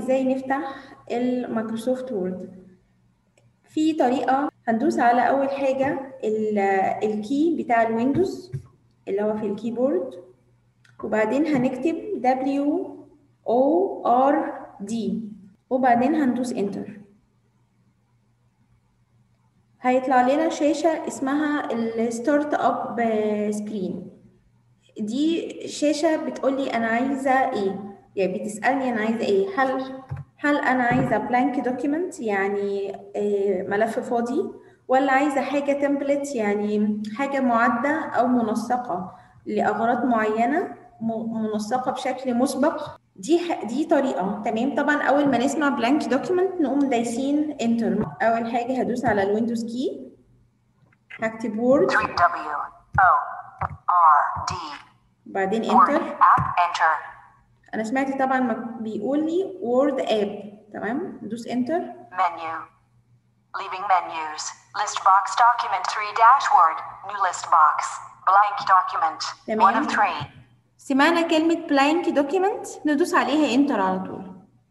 ازاي نفتح المايكروسوفت وورد في طريقة هندوس على أول حاجة ال- الكي بتاع الويندوز اللي هو في الكيبورد وبعدين هنكتب W O R D وبعدين هندوس انتر هيطلع لنا شاشة اسمها الستارت اب سكرين دي شاشة بتقولي أنا عايزة إيه يعني بتسألني أنا عايزة إيه هل هل أنا عايزة بلانك دوكيمنت يعني آه، ملف فاضي ولا عايزة حاجة تمبلت يعني حاجة معدة أو منسقة لأغراض معينة م- منسقة بشكل مسبق دي ح- دي طريقة تمام طبعا أول ما نسمع بلانك دوكيمنت نقوم دايسين انتر أول حاجة هدوس على الويندوز كي هكتب وورد 3 W O R D بعدين Word انتر app enter انا سمعت طبعا مك- بيقول لي وورد اب تمام ندوس انتر menu leaving menus list box document 3 dash word new list box blank document one تمام. of 3 سمعنا كلمة blank دوكيمنت ندوس عليها انتر على طول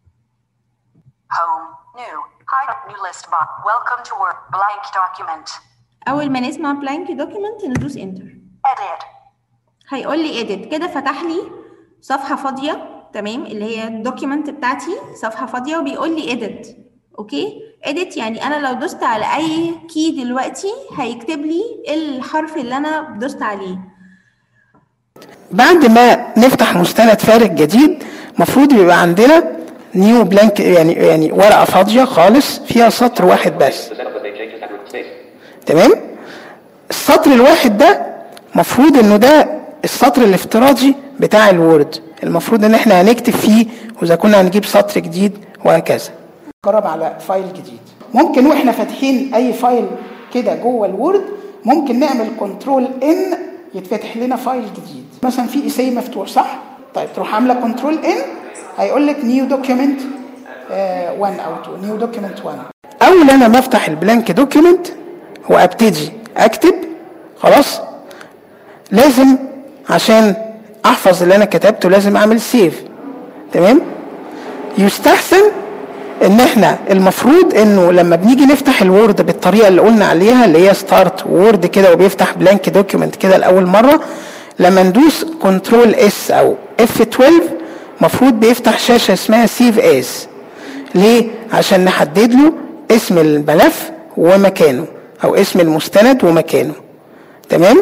home new hide new list box welcome to word blank document أول ما نسمع blank دوكيمنت ندوس انتر edit هيقول لي edit كده فتح لي صفحة فاضية تمام اللي هي الدوكيمنت بتاعتي صفحة فاضية وبيقول لي edit اوكي edit يعني انا لو دوست على اي كي دلوقتي هيكتب لي الحرف اللي انا دوست عليه بعد ما نفتح مستند فارغ جديد المفروض يبقى عندنا نيو بلانك يعني يعني ورقه فاضيه خالص فيها سطر واحد بس تمام السطر الواحد ده المفروض انه ده السطر الافتراضي بتاع الوورد المفروض ان احنا هنكتب فيه واذا كنا هنجيب سطر جديد وهكذا نجرب على فايل جديد ممكن واحنا فاتحين اي فايل كده جوه الوورد ممكن نعمل كنترول ان يتفتح لنا فايل جديد مثلا في اساي مفتوح صح طيب تروح عامله كنترول ان هيقول لك نيو دوكيمنت 1 او 2 نيو دوكيمنت 1 اول انا ما افتح البلانك دوكيمنت وابتدي اكتب خلاص لازم عشان احفظ اللي انا كتبته لازم اعمل سيف تمام يستحسن ان احنا المفروض انه لما بنيجي نفتح الوورد بالطريقه اللي قلنا عليها اللي هي ستارت وورد كده وبيفتح بلانك دوكيمنت كده لاول مره لما ندوس كنترول اس او اف 12 المفروض بيفتح شاشه اسمها سيف از ليه عشان نحدد له اسم الملف ومكانه او اسم المستند ومكانه تمام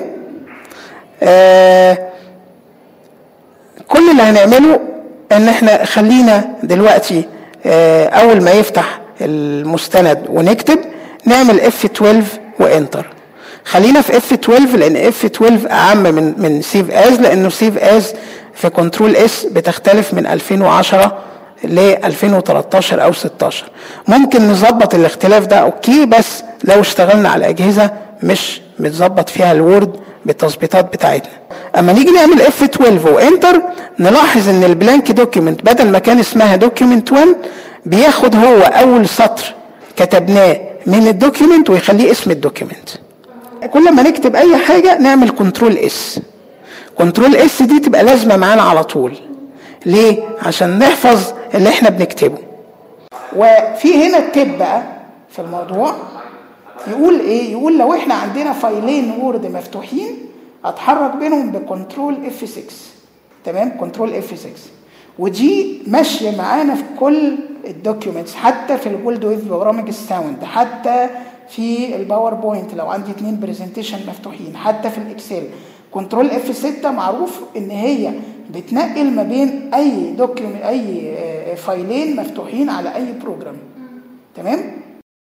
آه كل اللي هنعمله ان احنا خلينا دلوقتي آه، اول ما يفتح المستند ونكتب نعمل F12 وانتر خلينا في F12 لان F12 اعم من من سيف از لانه سيف از في كنترول اس بتختلف من 2010 ل 2013 او 16 ممكن نظبط الاختلاف ده اوكي بس لو اشتغلنا على اجهزه مش متظبط فيها الوورد بالتظبيطات بتاعتنا اما نيجي نعمل F12 وانتر نلاحظ ان البلانك دوكيمنت بدل ما كان اسمها دوكيمنت 1 بياخد هو اول سطر كتبناه من الدوكيمنت ويخليه اسم الدوكيمنت كل ما نكتب اي حاجه نعمل كنترول اس كنترول اس دي تبقى لازمه معانا على طول ليه عشان نحفظ اللي احنا بنكتبه وفي هنا التب بقى في الموضوع يقول ايه يقول لو احنا عندنا فايلين وورد مفتوحين اتحرك بينهم بكنترول اف 6 تمام كنترول اف 6 ودي ماشيه معانا في كل الدوكيومنتس حتى في الجولد ويف برامج الساوند حتى في الباوربوينت لو عندي اتنين برزنتيشن مفتوحين حتى في الاكسل كنترول اف 6 معروف ان هي بتنقل ما بين اي دوكيومنت اي آه، فايلين مفتوحين على اي بروجرام تمام